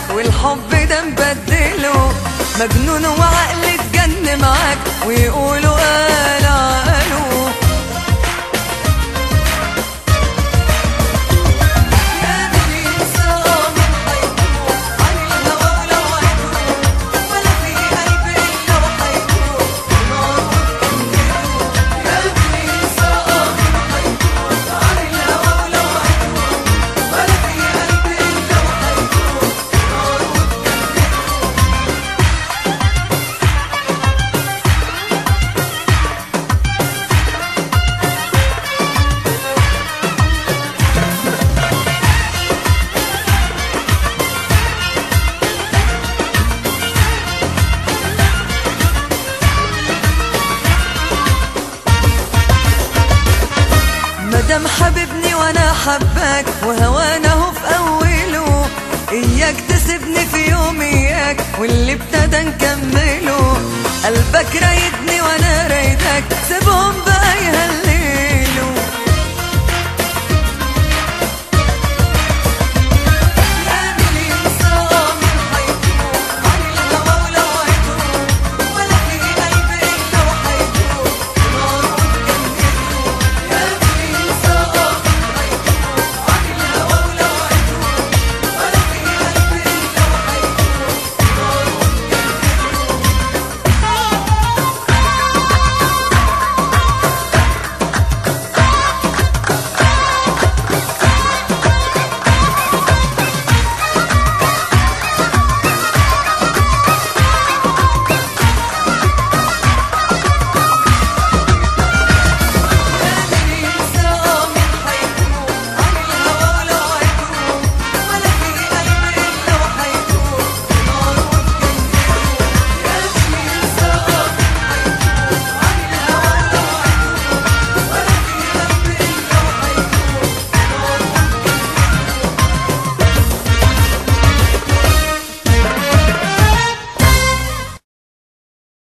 والحب ده مبدله مجنون وعقل اتجن معاك ويقولوا قال قالوا يا دنيا صام هيكون عن الهوى ولو هيكون ولا في قلبي إلا وهيكون معروف يا دنيا صام هيكون عن الهوى ولو هيكون ولا في قلبي إلا وهيكون معروف مدام حبيبني وانا حباك وهوانا هو في اوله اياك تسيبني في يوم اياك واللي ابتدى نكمله قلبك رايدني وانا رايدك سيبهم بقى يهللوا